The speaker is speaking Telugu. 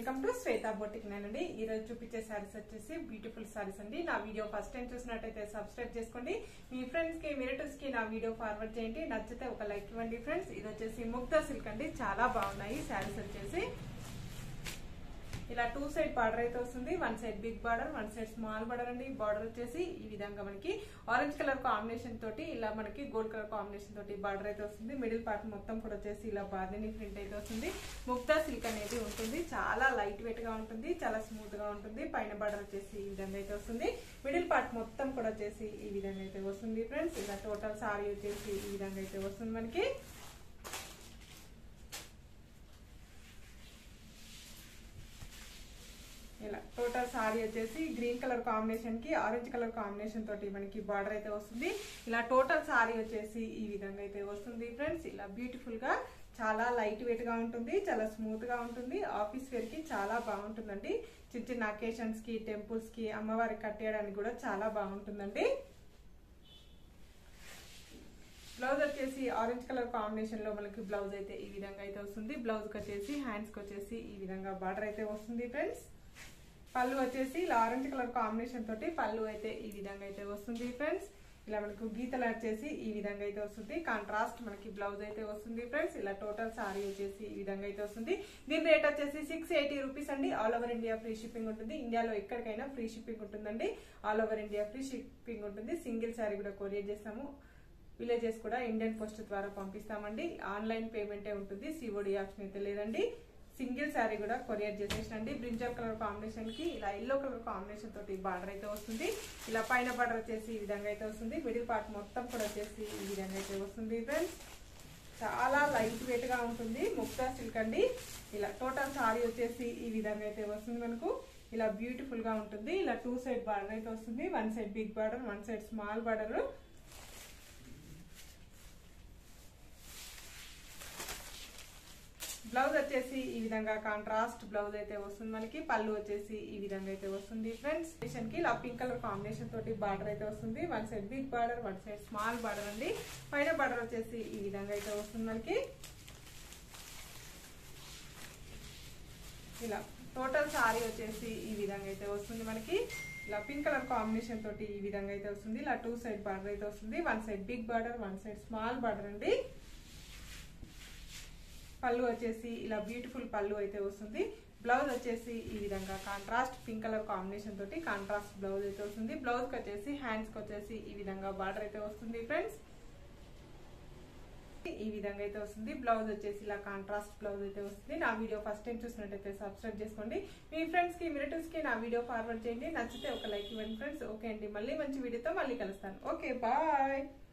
వెల్కమ్ టు శ్వేత బొటిక్ నేనండి ఈ రోజు చూపించే శారీస్ వచ్చేసి బ్యూటిఫుల్ శారీస్ అండి నా వీడియో ఫస్ట్ టైం చూసినట్టయితే సబ్స్క్రైబ్ చేసుకోండి మీ ఫ్రెండ్స్ కి రిలేటివ్స్ కి నా వీడియో ఫార్వర్డ్ చేయండి నచ్చితే ఒక లైక్ ఇవ్వండి ఫ్రెండ్స్ ఇది వచ్చేసి ముగ్ధా సిల్క్ అండి చాలా బాగున్నాయి శారీస్ వచ్చేసి ఇలా టూ సైడ్ బార్డర్ అయితే వస్తుంది one side big border one side small border అండి బార్డర్ వచ్చేసి ఈ విధంగా మనకి ఆరెంజ్ కలర్ కాంబినేషన్ తోటి ఇలా మనకి గోల్డ్ కలర్ కాంబినేషన్ తోటి బార్డర్ అయితే వస్తుంది మిడిల్ పార్ట్ మొత్తం కూడా వచ్చేసి ఇలా బార్డర్ని ప్రింట్ అయితే వస్తుంది ముక్తా సిల్క్ అనేది ఉంటుంది చాలా లైట్ వెయిట్ గా ఉంటుంది చాలా స్మూత్ గా ఉంటుంది పైన బార్డర్ వచ్చేసి ఈ విధంగా అయితే వస్తుంది మిడిల్ పార్ట్ మొత్తం కూడా వచ్చేసి ఈ విధంగా అయితే వస్తుంది ఫ్రెండ్స్ ఇలా టోటల్ సారీ వచ్చేసి ఈ విధంగా అయితే వస్తుంది మనకి ఇలా టోటల్ సారీ వచ్చేసి గ్రీన్ కలర్ కాంబినేషన్ కి ఆరెంజ్ కలర్ కాంబినేషన్ తోటి మనకి బార్డర్ అయితే వస్తుంది ఇలా టోటల్ సారీ వచ్చేసి ఈ విధంగా అయితే వస్తుంది ఫ్రెండ్స్ ఇలా బ్యూటిఫుల్ గా చాలా లైట్ వెయిట్ గా ఉంటుంది చాలా స్మూత్ గా ఉంటుంది ఆఫీస్ వేర్ కి చాలా బాగుంటుందండి చిన్న చిన్న అకేషన్స్ కి టెంపుల్స్ కి అమ్మవారికి కట్టేయడానికి కూడా చాలా బాగుంటుందండి బ్లౌజ్ వచ్చేసి ఆరెంజ్ కలర్ కాంబినేషన్ లో మనకి బ్లౌజ్ అయితే ఈ విధంగా అయితే వస్తుంది బ్లౌజ్ కి వచ్చేసి హ్యాండ్స్ కి వచ్చేసి ఈ విధంగా బార్డర్ అయితే వస్తుంది ఫ్రెండ్స్ పళ్ళు వచ్చేసి ఇలా ఆరెంజ్ కలర్ కాంబినేషన్ తోటి పళ్ళు అయితే ఈ విధంగా అయితే వస్తుంది ఫ్రెండ్స్ ఇలా మనకు గీతలు వచ్చేసి ఈ విధంగా అయితే వస్తుంది కాంట్రాస్ట్ మనకి బ్లౌజ్ అయితే వస్తుంది ఫ్రెండ్స్ ఇలా టోటల్ సారీ వచ్చేసి ఈ విధంగా అయితే వస్తుంది దీని రేట్ వచ్చేసి సిక్స్ ఎయిటీ రూపీస్ అండి all over India free shipping ఉంటుంది ఇండియాలో ఎక్కడికైనా ఫ్రీ షిప్పింగ్ ఉంటుందండి all over India free shipping ఉంటుంది సింగిల్ సారీ కూడా కొరియర్ చేస్తాము విలేజెస్ కూడా ఇండియన్ పోస్ట్ ద్వారా పంపిస్తామండి ఆన్లైన్ పేమెంటే ఉంటుంది సిఓడి ఆప్షన్ అయితే లేదండి సింగిల్ శారీ కూడా కొరియర్ చేసేసండి బ్రింజల్ కలర్ కాంబినేషన్ కి ఇలా ఎల్లో కలర్ కాంబినేషన్ తోటి బార్డర్ అయితే వస్తుంది ఇలా పైన బార్డర్ వచ్చేసి ఈ విధంగా అయితే వస్తుంది మిడిల్ పార్ట్ మొత్తం కూడా వచ్చేసి ఈ విధంగా అయితే వస్తుంది ఫ్రెండ్స్ చాలా లైట్ వెయిట్ గా ఉంటుంది ముక్తా సిల్క్ అండి ఇలా టోటల్ సారీ వచ్చేసి ఈ విధంగా అయితే వస్తుంది మనకు ఇలా బ్యూటిఫుల్ గా ఉంటుంది ఇలా టూ సైడ్ బార్డర్ అయితే వస్తుంది one side big border one side small border blouse వచ్చేసి ఈ విధంగా కాంట్రాస్ట్ బ్లౌజ్ అయితే వస్తుంది మనకి పళ్ళు వచ్చేసి ఈ విధంగా అయితే వస్తుంది ఫ్రెండ్స్ మిషన్ కి ఇలా పింక్ కలర్ కాంబినేషన్ తోటి బార్డర్ అయితే వస్తుంది one side big border one side small border అండి పైన బార్డర్ వచ్చేసి ఈ విధంగా అయితే వస్తుంది మనకి ఇలా టోటల్ సారీ వచ్చేసి ఈ విధంగా అయితే వస్తుంది మనకి ఇలా పింక్ కలర్ కాంబినేషన్ తోటి ఈ విధంగా అయితే వస్తుంది ఇలా టూ సైడ్ బార్డర్ అయితే వస్తుంది one side big border one side small border అండి పళ్ళు వచ్చేసి ఇలా బ్యూటిఫుల్ పళ్ళు అయితే వస్తుంది బ్లౌజ్ వచ్చేసి ఈ విధంగా కాంట్రాస్ట్ పింక్ కలర్ కాంబినేషన్ తోటి కాంట్రాస్ట్ బ్లౌజ్ అయితే వస్తుంది బ్లౌజ్ కి వచ్చేసి హ్యాండ్స్ కి వచ్చేసి ఈ విధంగా బార్డర్ అయితే వస్తుంది ఫ్రెండ్స్ ఈ విధంగా అయితే వస్తుంది బ్లౌజ్ వచ్చేసి ఇలా కాంట్రాస్ట్ బ్లౌజ్ అయితే వస్తుంది నా వీడియో ఫస్ట్ టైం చూసినట్టయితే సబ్స్క్రైబ్ చేసుకోండి మీ ఫ్రెండ్స్ కి రిలేటివ్స్ కి నా వీడియో ఫార్వర్డ్ చేయండి నచ్చితే ఒక లైక్ ఇవ్వండి ఫ్రెండ్స్ ఓకే అండి మళ్ళీ మంచి వీడియోతో మళ్ళీ కలుస్తాను ఓకే బాయ్